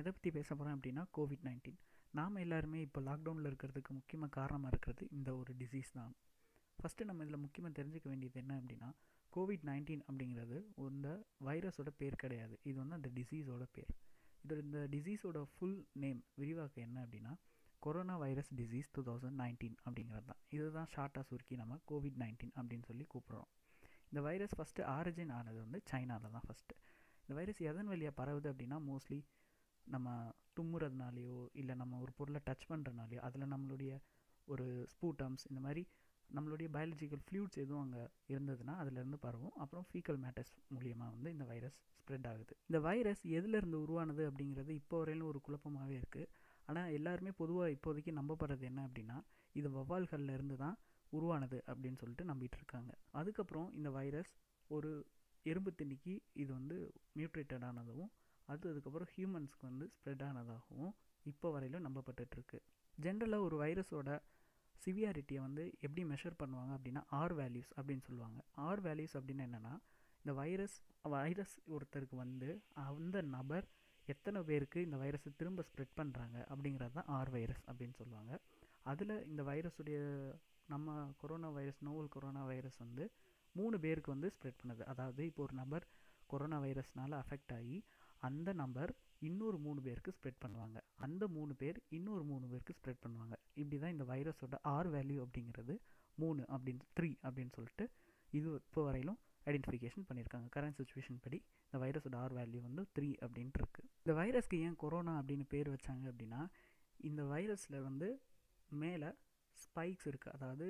எதை பற்றி பேச போகிறேன் அப்படின்னா கோவிட் நைன்டீன் நாம் எல்லாருமே இப்போ லாக்டவுனில் இருக்கிறதுக்கு முக்கியமாக காரணமாக இருக்கிறது இந்த ஒரு டிசீஸ் தான் ஃபஸ்ட்டு நம்ம இதில் முக்கியமாக தெரிஞ்சுக்க வேண்டியது என்ன அப்படின்னா கோவிட் நைன்டீன் அப்படிங்கிறது இந்த வைரஸோட பேர் கிடையாது இது வந்து அந்த டிசீஸோட பேர் இதோட இந்த டிசீஸோட ஃபுல் நேம் விரிவாக்கம் என்ன அப்படின்னா corona virus disease two thousand nineteen அப்படிங்கிறது தான் இதுதான் ஷார்ட்டாக சுருக்கி நம்ம கோவிட் நைன்டீன் அப்படின்னு சொல்லி கூப்பிட்றோம் இந்த வைரஸ் ஃபஸ்ட்டு ஆரிஜின் ஆனது வந்து சைனாவில் தான் ஃபஸ்ட்டு இந்த வைரஸ் எதன் வழியாக பரவுது அப்படின்னா மோஸ்ட்லி நம்ம தும்முறதுனாலையோ இல்லை நம்ம ஒரு பொருளை டச் பண்ணுறனாலையோ அதில் நம்மளுடைய ஒரு ஸ்பூட்டம்ஸ் இந்த மாதிரி நம்மளுடைய பயாலஜிக்கல் ஃப்ளூட்ஸ் எதுவும் அங்கே இருந்ததுன்னா அதுலேருந்து பரவும் அப்புறம் ஃபீக்கல் மேட்டர்ஸ் மூலியமாக வந்து இந்த வைரஸ் ஸ்ப்ரெட் ஆகுது இந்த வைரஸ் எதுலேருந்து உருவானது அப்படிங்கிறது இப்போ வரையிலும் ஒரு குழப்பமாகவே இருக்குது ஆனால் எல்லாருமே பொதுவாக இப்போதைக்கு நம்பப்படுறது என்ன அப்படின்னா இது வவ்வால்கள்ல இருந்து தான் உருவானது அப்படின்னு சொல்லிட்டு நம்பிட்டு இருக்காங்க அதுக்கப்புறம் இந்த வைரஸ் ஒரு எறும்பு திணிக்கு இது வந்து மியூட்ரேட்டட் ஆனதும் அது அதுக்கப்புறம் ஹியூமன்ஸ்க்கு வந்து ஸ்ப்ரெட் ஆனதாகவும் இப்போ வரையிலும் நம்பப்பட்டுருக்கு ஜென்ரலாக ஒரு வைரஸோட சிவியாரிட்டியை வந்து எப்படி மெஷர் பண்ணுவாங்க அப்படின்னா ஆர் வேல்யூஸ் அப்படின்னு சொல்லுவாங்க ஆர் வேல்யூஸ் அப்படின்னு என்னென்னா இந்த வைரஸ் வைரஸ் ஒருத்தருக்கு வந்து அந்த நபர் எத்தனை பேருக்கு இந்த வைரஸை திரும்ப ஸ்ப்ரெட் பண்ணுறாங்க அப்படிங்கிறது தான் ஆர் வைரஸ் அப்படின்னு சொல்லுவாங்க அதில் இந்த வைரஸுடைய நம்ம corona virus novel corona virus வந்து மூணு பேருக்கு வந்து ஸ்ப்ரெட் பண்ணுது அதாவது இப்போ ஒரு நபர் கொரோனா வைரஸ்னால் அஃபெக்ட் ஆகி அந்த நம்பர் இன்னொரு மூணு பேருக்கு ஸ்ப்ரெட் பண்ணுவாங்க அந்த மூணு பேர் இன்னொரு மூணு பேருக்கு ஸ்ப்ரெட் பண்ணுவாங்க இப்படி தான் இந்த வைரஸோட ஆர் வேல்யூ அப்படிங்கிறது மூணு அப்படின்னு த்ரீ அப்படின்னு சொல்லிட்டு இது இப்போ வரையிலும் ஐடென்டிஃபிகேஷன் பண்ணியிருக்காங்க கரண்ட் சுச்சுவேஷன் படி இந்த வைரஸோட ஆர் வேல்யூ வந்து த்ரீ அப்படின்ட்டு இருக்குது இந்த வைரஸ்க்கு ஏன் கொரோனா அப்படின்னு பேர் வச்சாங்க அப்படின்னா இந்த வைரஸில் வந்து மேலே ஸ்பைக்ஸ் இருக்குது அதாவது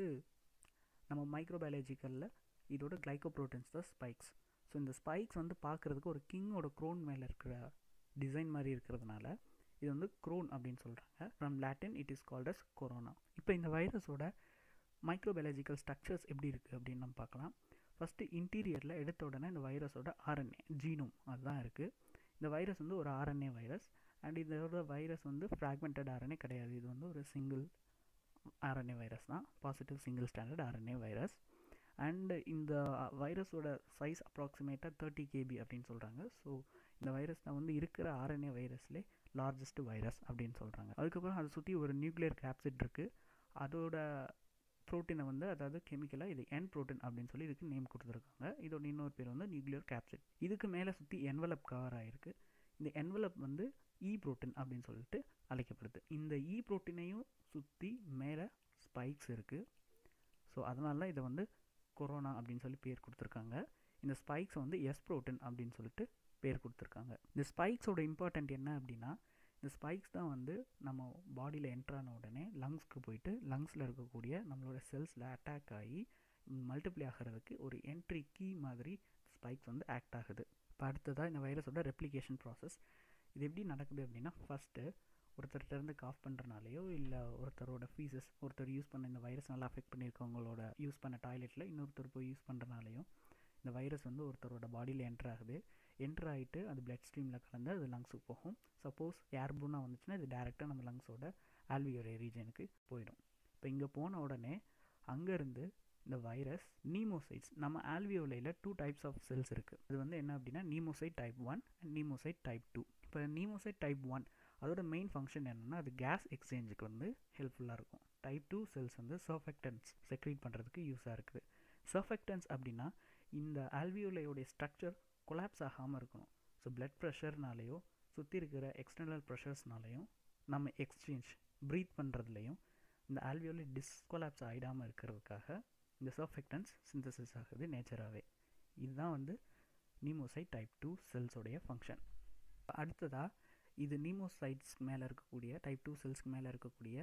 நம்ம மைக்ரோபயாலஜிக்கலில் இதோட கிளைக்கோப்ரோட்டன்ஸ் தான் ஸ்பைக்ஸ் ஸோ இந்த ஸ்பைக்ஸ் வந்து பார்க்குறதுக்கு ஒரு கிங்கோட க்ரோன் மேலே இருக்கிற டிசைன் மாதிரி இருக்கிறதுனால இது வந்து க்ரோன் அப்படின்னு சொல்கிறாங்க from Latin it is called as corona இப்போ இந்த வைரஸோட மைக்ரோபயாலஜிக்கல் ஸ்ட்ரக்சர்ஸ் எப்படி இருக்குது அப்படின்னு நம்ம பார்க்கலாம் ஃபஸ்ட்டு இன்டீரியரில் எடுத்த உடனே இந்த வைரஸோட ஆர்என்ஏ ஜீனோம் அதுதான் இருக்குது இந்த வைரஸ் வந்து ஒரு ஆர்என்ஏ வைரஸ் அண்ட் இதோட வைரஸ் வந்து ஃப்ராக்மெண்டட் ஆர்என்ஏ கிடையாது இது வந்து ஒரு சிங்கிள் ஆர்என்ஏ வைரஸ் தான் positive single standard RNA virus and இந்த வைரஸோட சைஸ் அப்ராக்சிமேட்டாக தேர்ட்டி கேபி அப்படின்னு சொல்கிறாங்க ஸோ இந்த வைரஸ் தான் வந்து இருக்கிற ஆர்என்ஏ வைரஸ்லே லார்ஜஸ்ட் வைரஸ் அப்படின்னு சொல்கிறாங்க அதுக்கப்புறம் அதை சுற்றி ஒரு நியூக்ளியர் கேப்சிட் இருக்குது அதோட ப்ரோட்டீனை வந்து அதாவது கெமிக்கலாக இது என் ப்ரோட்டீன் அப்படின்னு சொல்லி இதுக்கு நேம் கொடுத்துருக்காங்க இதோட இன்னொரு பேர் வந்து நியூக்ளியர் கேப்சிட் இதுக்கு மேலே சுற்றி என்வலப் கவர் ஆகிருக்கு இந்த என்வலப் வந்து இ ப்ரோட்டீன் அப்படின்னு சொல்லிட்டு அழைக்கப்படுது இந்த இ ப்ரோட்டீனையும் சுற்றி மேலே ஸ்பைக்ஸ் இருக்குது ஸோ அதனால தான் இதை வந்து கொரோனா அப்படின்னு சொல்லி பேர் கொடுத்துருக்காங்க இந்த ஸ்பைக்ஸ் வந்து எஸ் ப்ரோட்டீன் அப்படின்னு சொல்லிட்டு பேர் கொடுத்துருக்காங்க இந்த ஸ்பைக்ஸோட இம்பார்ட்டண்ட் என்ன அப்படின்னா இந்த ஸ்பைக்ஸ் தான் வந்து நம்ம பாடியில் என்ட்ரான உடனே லங்ஸ்க்கு போயிட்டு லங்ஸில் இருக்கக்கூடிய நம்மளோட செல்ஸில் அட்டாக் ஆகி மல்டிப்ளை ஆகிறதுக்கு ஒரு என்ட்ரி கீ மாதிரி ஸ்பைக்ஸ் வந்து ஆக்ட் ஆகுது இப்போ அடுத்ததாக இந்த வைரஸோட ரெப்ளிகேஷன் ப்ராசஸ் இது எப்படி நடக்குது அப்படின்னா ஃபஸ்ட்டு ஒருத்தர்கிட்டருந்து காஃப் பண்ணுறனாலையோ இல்லை ஒருத்தரோட ஃபீஸஸ் ஒருத்தர் யூஸ் பண்ண இந்த வைரஸ் நல்லா அஃபெக்ட் பண்ணியிருக்கவங்களோட யூஸ் பண்ண டாய்லெட்டில் இன்னொருத்தர் போய் யூஸ் பண்ணுறனாலையும் இந்த வைரஸ் வந்து ஒருத்தரோட பாடியில் என்ட்ரு ஆகுது என்ட்ரு ஆகிட்டு அது பிளட் ஸ்ட்ரீமில் கலந்து அது லங்ஸுக்கு போகும் சப்போஸ் ஏர்பூனாக வந்துச்சுன்னா இது டேரெக்டாக நம்ம லங்ஸோட ஆல்வியோரே ரீஜனுக்கு போயிடும் இப்போ இங்கே போன உடனே அங்கேருந்து இந்த வைரஸ் நீமோசைட்ஸ் நம்ம ஆல்வியோலையில் டூ டைப்ஸ் ஆஃப் செல்ஸ் இருக்குது அது வந்து என்ன அப்படின்னா pneumocyte type one and pneumocyte type two இப்போ நீமோசைட் டைப் ஒன் அதோட மெயின் ஃபங்க்ஷன் என்னென்னா அது கேஸ் எக்ஸ்சேஞ்சுக்கு வந்து ஹெல்ப்ஃபுல்லாக இருக்கும் டைப் டூ செல்ஸ் வந்து சர்ஃபெக்டன்ஸ் செக்ரீட் பண்ணுறதுக்கு யூஸாக இருக்குது சர்ஃபெக்டன்ஸ் அப்படின்னா இந்த ஆல்வியோலையோடைய ஸ்ட்ரக்சர் கொலாப்ஸ் ஆகாமல் இருக்கணும் ஸோ பிளட் ப்ரெஷர்னாலேயோ சுற்றி இருக்கிற எக்ஸ்டர்னல் ப்ரெஷர்ஸ்னாலையும் நம்ம எக்ஸ்சேஞ்ச் ப்ரீத் பண்ணுறதுலையும் இந்த ஆல்வியோலை டிஸ்கொலாப்ஸ் ஆகிடாமல் இருக்கிறதுக்காக இந்த சர்ஃபெக்டன்ஸ் சிந்தசிஸ் ஆகுது நேச்சராகவே இதுதான் வந்து நீமோசைட் டைப் டூ செல்ஸோடைய ஃபங்க்ஷன் அடுத்ததாக இது நீமோசைட்ஸ் மேலே இருக்கக்கூடிய டைப் டூ செல்ஸ்க்கு மேலே இருக்கக்கூடிய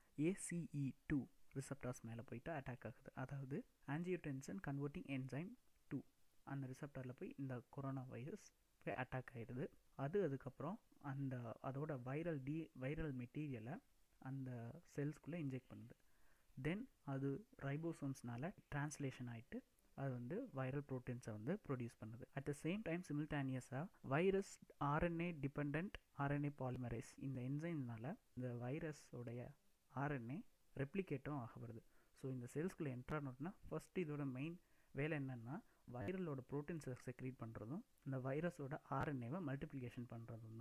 ஏசிஇ டூ ரிசப்டார்ஸ் மேலே போயிட்டு அட்டாக் ஆகுது அதாவது ஆன்ஜியோடென்சன் கன்வெர்ட்டிங் என்சைம் டூ அந்த ரிசப்டாரில் போய் இந்த கொரோனா வைரஸ் போய் அட்டாக் ஆகிடுது அது அதுக்கப்புறம் அந்த அதோட வைரல் டி வைரல் மெட்டீரியலை அந்த செல்ஸ்குள்ளே இன்ஜெக்ட் பண்ணுது தென் அது ரைபோசோம்ஸ்னால டிரான்ஸ்லேஷன் ஆகிட்டு அது வந்து வைரல் ப்ரோட்டீன்ஸை வந்து ப்ரொடியூஸ் பண்ணுது அட் த சேம் டைம் சிமில்டேனியஸாக virus RNA dependent RNA polymerase இந்த என்சைம்னால இந்த வைரஸோடைய ஆர்என்ஏ ரெப்ளிகேட்டும் ஆகப்படுது ஸோ இந்த செல்ஸ்குள்ளே என்ட்ரானோட்னா ஃபஸ்ட் இதோட மெயின் வேலை என்னென்னா வைரலோட ப்ரோட்டீன்ஸை செக்ரீட் பண்ணுறதும் இந்த வைரஸோட ஆர்என்ஏவை மல்டிப்ளிகேஷன் பண்ணுறதும் தான்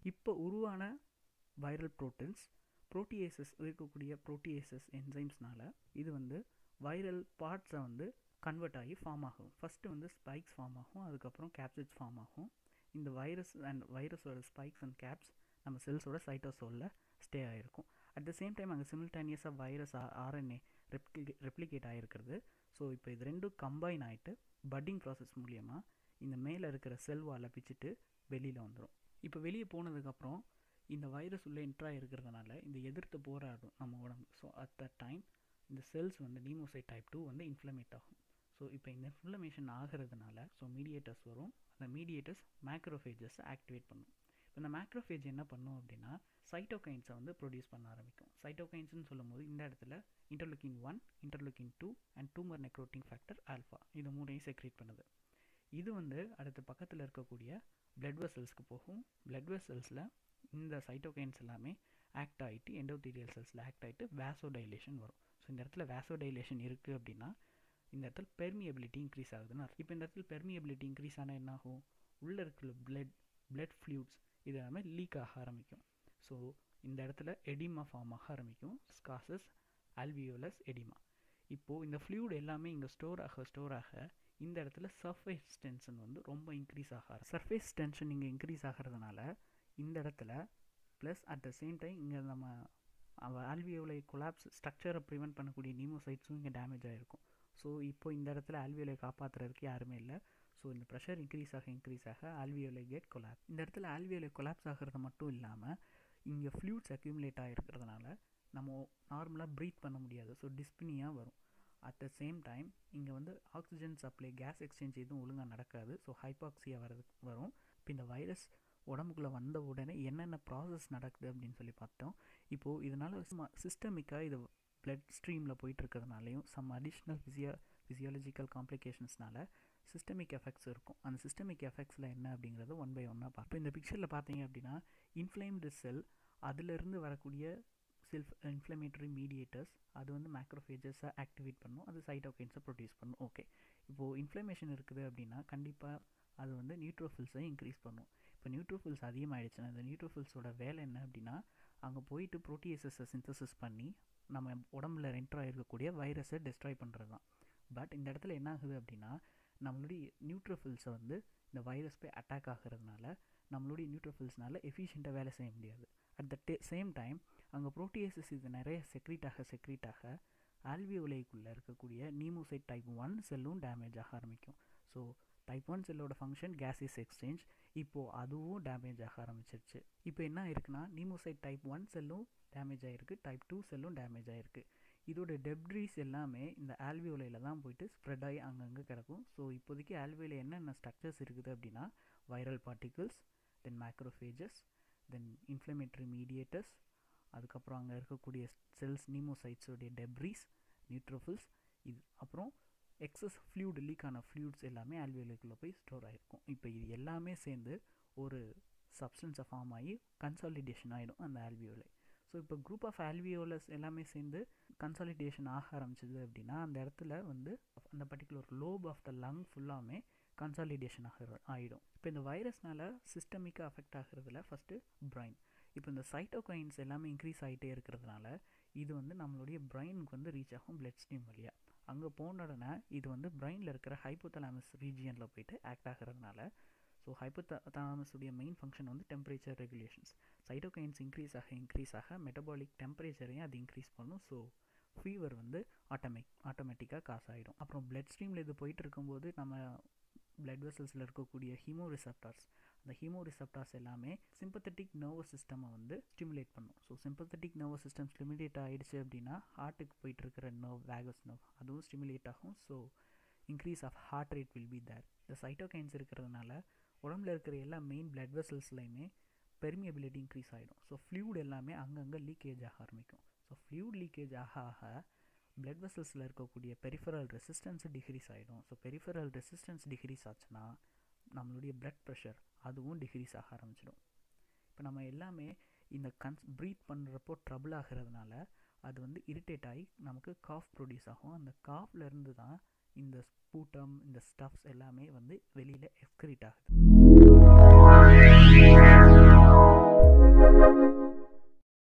இப்போ உருவான வைரல் ப்ரோட்டீன்ஸ் ப்ரோட்டியேசஸ் இருக்கக்கூடிய ப்ரோட்டியேசஸ் என்சைம்ஸ்னால இது வந்து வைரல் பார்ட்ஸை வந்து கன்வெர்ட் ஆகி ஃபார்ம் ஆகும் ஃபஸ்ட்டு வந்து ஸ்பைக்ஸ் ஃபார்ம் ஆகும் அதுக்கப்புறம் கேப்சிட்ஸ் ஃபார்ம் ஆகும் இந்த வைரஸ் அண்ட் வைரஸோட ஸ்பைக்ஸ் அண்ட் கேப்ஸ் நம்ம செல்ஸோட சைட்டோசோலில் ஸ்டே ஆகிருக்கும் அட் த சேம் டைம் அங்கே சிமில்டேனியஸாக வைரஸ் ஆர்என்ஏ ரெப்ளிகே ரெப்ளிகேட் ஆகிருக்கிறது ஸோ இப்போ இது ரெண்டும் கம்பைன் ஆகிட்டு பட்டிங் ப்ராசஸ் மூலியமாக இந்த மேலே இருக்கிற செல் வாலை பிச்சுட்டு வெளியில் வந்துடும் இப்போ வெளியே போனதுக்கப்புறம் இந்த வைரஸ் உள்ளே என்ட்ரா இருக்கிறதுனால இந்த எதிர்த்து போராடும் நம்ம உடம்பு ஸோ அட் த டைம் இந்த செல்ஸ் வந்து நீமோசைட் டைப் டூ வந்து இன்ஃப்ளமேட் ஆகும் ஸோ இப்போ இந்த இன்ஃப்ளமேஷன் ஆகிறதுனால ஸோ மீடியேட்டர்ஸ் வரும் அந்த மீடியேட்டர்ஸ் மேக்ரோஃபேஜஸை ஆக்டிவேட் பண்ணும் இப்போ இந்த மேக்ரோஃபேஜ் என்ன பண்ணும் அப்படின்னா சைட்டோகைன்ஸை வந்து ப்ரொடியூஸ் பண்ண ஆரம்பிக்கும் சைட்டோகைன்ஸ்னு சொல்லும்போது இந்த இடத்துல interleukin one interleukin two and tumour necrotising factor alpha இது மூணையும் செக்ரேட் பண்ணுது இது வந்து அடுத்த பக்கத்தில் இருக்கக்கூடிய பிளட் வெசல்ஸ்க்கு போகும் பிளட் வெசல்ஸில் இந்த சைட்டோகைன்ஸ் எல்லாமே ஆக்ட் ஆகிட்டு எண்டோதீரியல் செல்ஸில் ஆக்ட் ஆகிட்டு வேசோடைலேஷன் வரும் ஸோ இந்த இடத்துல வேசோடைலேஷன் இருக்குது அப்படின்னா இந்த இடத்துல பெர்மியபிலிட்டி இன்க்ரீஸ் ஆகுதுன்னு அர்த்தம் இப்போ இந்த இடத்துல பெர்மியபிலிட்டி இன்க்ரீஸ் ஆனால் என்ன ஆகும் உள்ளே இருக்கிற பிளட் பிளட் ஃப்ளூட்ஸ் இது எல்லாமே லீக் ஆக ஆரம்பிக்கும் ஸோ இந்த இடத்துல எடிமா ஃபார்ம் ஆக ஆரம்பிக்கும் ஸ்காசஸ் ஆல்வியோலஸ் எடிமா இப்போது இந்த ஃப்ளூட் எல்லாமே இங்கே ஸ்டோர் ஆக ஸ்டோர் ஆக இந்த இடத்துல சர்ஃபேஸ் டென்ஷன் வந்து ரொம்ப இன்க்ரீஸ் ஆக சர்ஃபேஸ் டென்ஷன் இங்கே இன்க்ரீஸ் ஆகிறதுனால இந்த இடத்துல plus at the same time இங்கே நம்ம ஆல்வியோலை கொலாப்ஸ் ஸ்ட்ரக்சரை ப்ரிவெண்ட் பண்ணக்கூடிய நீமோசைட்ஸும் இங்கே டேமேஜ் ஆகிருக்கும் ஸோ இப்போ இந்த இடத்துல ஆல்வியோலை காப்பாற்றுறதுக்கு யாருமே இல்லை ஸோ இந்த ப்ரெஷர் இன்க்ரீஸ் ஆக இன்க்ரீஸ் ஆக ஆல்வியோலை கேட் கொலாப்ஸ் இந்த இடத்துல ஆல்வியோலை கொலாப்ஸ் ஆகிறது மட்டும் இல்லாமல் இங்கே ஃப்ளூட்ஸ் அக்யூமுலேட் ஆகிருக்கிறதுனால நம்ம நார்மலாக ப்ரீத் பண்ண முடியாது ஸோ டிஸ்பினியாக வரும் அட் த சேம் டைம் இங்கே வந்து ஆக்சிஜன் சப்ளை கேஸ் எக்ஸ்சேஞ்ச் எதுவும் ஒழுங்காக நடக்காது ஸோ ஹைபாக்சியா வரது வரும் இப்போ இந்த வைரஸ் உடம்புக்குள்ளே வந்த உடனே என்னென்ன ப்ராசஸ் நடக்குது அப்படின்னு சொல்லி பார்த்தோம் இப்போது இதனால் சிஸ்டமிக்காக இது பிளட் ஸ்ட்ரீமில் போயிட்டு இருக்கிறதுனாலையும் சம் அடிஷ்னல் ஃபிசியோ ஃபிசியாலஜிக்கல் காம்ப்ளிகேஷன்ஸ்னால சிஸ்டமிக் எஃபெக்ட்ஸ் இருக்கும் அந்த சிஸ்டமிக் எஃபெக்ட்ஸில் என்ன அப்படிங்கிறத ஒன் பை ஒன்னாக பார்ப்போம் இந்த பிக்சரில் பார்த்தீங்க அப்படின்னா இன்ஃப்ளேம்டு செல் அதிலிருந்து வரக்கூடிய செல்ஃப் இன்ஃப்ளமேட்டரி மீடியேட்டர்ஸ் அது வந்து மேக்ரோஃபேஜஸை ஆக்டிவேட் பண்ணும் அது சைட்டோகைன்ஸை ப்ரொடியூஸ் பண்ணும் ஓகே இப்போது இன்ஃப்ளமேஷன் இருக்குது அப்படின்னா கண்டிப்பாக அது வந்து நியூட்ரோஃபில்ஸை இன்க்ரீஸ் பண்ணும் இப்போ நியூட்ரோஃபில்ஸ் அதிகமாகிடுச்சுன்னா இந்த நியூட்ரோஃபில்ஸோட வேலை என்ன அப்படின்னா அங்கே போயிட்டு ப்ரோட்டீசஸை சிந்தசிஸ் பண்ணி நம்ம உடம்புல என்ட்ரு இருக்கக்கூடிய வைரஸை டெஸ்ட்ராய் பண்ணுறது தான் பட் இந்த இடத்துல என்ன ஆகுது அப்படின்னா நம்மளுடைய நியூட்ரோஃபில்ஸை வந்து இந்த வைரஸ் போய் அட்டாக் ஆகிறதுனால நம்மளுடைய நியூட்ரோஃபில்ஸ்னால எஃபிஷியண்ட்டாக வேலை செய்ய முடியாது at the day same time அங்கே ப்ரோட்டியேசஸ் இது நிறைய செக்ரீட் ஆக செக்ரீட் ஆக ஆல்வியோலைக்குள்ளே இருக்கக்கூடிய நீமோசைட் டைப் ஒன் செல்லும் டேமேஜ் ஆக ஆரம்பிக்கும் ஸோ டைப் ஒன் செல்லோட ஃபங்க்ஷன் கேஸிஸ் எக்ஸ்சேஞ்ச் இப்போது அதுவும் டேமேஜ் ஆக ஆரம்பிச்சிருச்சு இப்போ என்ன ஆயிருக்குன்னா நீமோசைட் டைப் ஒன் செல்லும் டேமேஜ் ஆகிருக்கு டைப் டூ செல்லும் டேமேஜ் ஆகிருக்கு இதோட டெப்ரிஸ் எல்லாமே இந்த ஆல்வியோலையில் தான் போயிட்டு ஸ்ப்ரெட் ஆகி அங்கங்கே கிடக்கும் ஸோ இப்போதைக்கு ஆல்வியோல என்னென்ன ஸ்ட்ரக்சர்ஸ் இருக்குது அப்படின்னா viral particles then macrophages then inflammatory mediators அதுக்கப்புறம் அங்கே இருக்கக்கூடிய செல்ஸ் நீமோசைட்ஸோடைய டெப்ரிஸ் நியூட்ரோஃபில்ஸ் இது அப்புறம் எக்ஸஸ் ஃப்ளூட் லீக்கான ஃப்ளூட்ஸ் எல்லாமே ஆல்வியோலைக்குள்ளே போய் ஸ்டோர் ஆகிருக்கும் இப்போ இது எல்லாமே சேர்ந்து ஒரு சப்ஸ்டன்ஸை ஃபார்ம் ஆகி கன்சாலிடேஷன் ஆகிடும் அந்த ஆல்வியோலை ஸோ இப்போ குரூப் ஆஃப் ஆல்வியோலஸ் எல்லாமே சேர்ந்து கன்சாலிடேஷன் ஆக ஆரம்பிச்சது அப்படின்னா அந்த இடத்துல வந்து அந்த particular lobe of the lung ஃபுல்லாமே கன்சாலிடேஷன் ஆகிற ஆகிடும் இப்போ இந்த வைரஸ்னால சிஸ்டமிக்காக அஃபெக்ட் ஆகிறதுல ஃபஸ்ட்டு பிரைன் இப்போ இந்த சைட்டோகைன்ஸ் எல்லாமே இன்க்ரீஸ் ஆகிட்டே இருக்கிறதுனால இது வந்து நம்மளுடைய பிரெயினுக்கு வந்து ரீச் ஆகும் பிளட் ஸ்ட்ரீம் வழியாக அங்கே போன உடனே இது வந்து பிரெயினில் இருக்கிற ஹைப்போதலாமஸ் ரீஜியனில் போயிட்டு ஆக்ட் ஆகிறதுனால ஸோ ஹைப்போதலாமஸுடைய மெயின் ஃபங்க்ஷன் வந்து டெம்பரேச்சர் ரெகுலேஷன்ஸ் சைட்டோகைன்ஸ் இன்க்ரீஸ் ஆக இன்க்ரீஸ் ஆக மெட்டபாலிக் டெம்பரேச்சரையும் அது இன்க்ரீஸ் பண்ணும் ஸோ ஃபீவர் வந்து ஆட்டோமேக் ஆட்டோமேட்டிக்காக காசு ஆகிடும் அப்புறம் பிளட் ஸ்ட்ரீமில் இது போயிட்டு இருக்கும்போது நம்ம பிளட் வெசல்ஸில் இருக்கக்கூடிய ஹீமோ ரிசப்டார்ஸ் அந்த ஹீமோ ரிசப்டார்ஸ் எல்லாமே சிம்பத்தட்டிக் நர்வஸ் சிஸ்டமை வந்து ஸ்டிமுலேட் பண்ணும் so sympathetic nervous system stimulate ஆகிடுச்சு அப்படின்னா ஹார்ட்டுக்கு போயிட்டு இருக்கிற நர்வ் வேகஸ் நர்வ் அதுவும் ஸ்டிமுலேட் ஆகும் so increase of heart rate will be there இந்த சைட்டோகைன்ஸ் இருக்கிறதுனால உடம்புல இருக்கிற எல்லா மெயின் பிளட் வெசல்ஸ்லையுமே பெர்மியபிலிட்டி இன்க்ரீஸ் ஆகிடும் ஸோ ஃப்ளூட் எல்லாமே அங்கங்கே லீக்கேஜ் ஆக ஆரம்பிக்கும் ஸோ ஃப்ளூட் லீக்கேஜ் ஆக ஆக பிளட் வெசல்ஸில் இருக்கக்கூடிய பெரிஃபரல் ரெசிஸ்டன்ஸ் டிக்ரீஸ் ஆகிடும் ஸோ பெரிஃபரல் ரெசிஸ்டன்ஸ் டிக்ரீஸ் ஆச்சுன்னா நம்மளுடைய பிளட் ப்ரெஷர் அதுவும் டிக்ரீஸ் ஆக ஆரம்பிச்சிடும் இப்போ நம்ம எல்லாமே இந்த கன்ஸ் ப்ரீத் பண்ணுறப்போ ட்ரபிள் ஆகிறதுனால அது வந்து இரிட்டேட் ஆகி நமக்கு காஃப் ப்ரொடியூஸ் ஆகும் அந்த காஃப்லேருந்து தான் இந்த ஸ்பூட்டம் இந்த ஸ்டஃப்ஸ் எல்லாமே வந்து வெளியில் எக்ஸ்க்ரீட் ஆகுது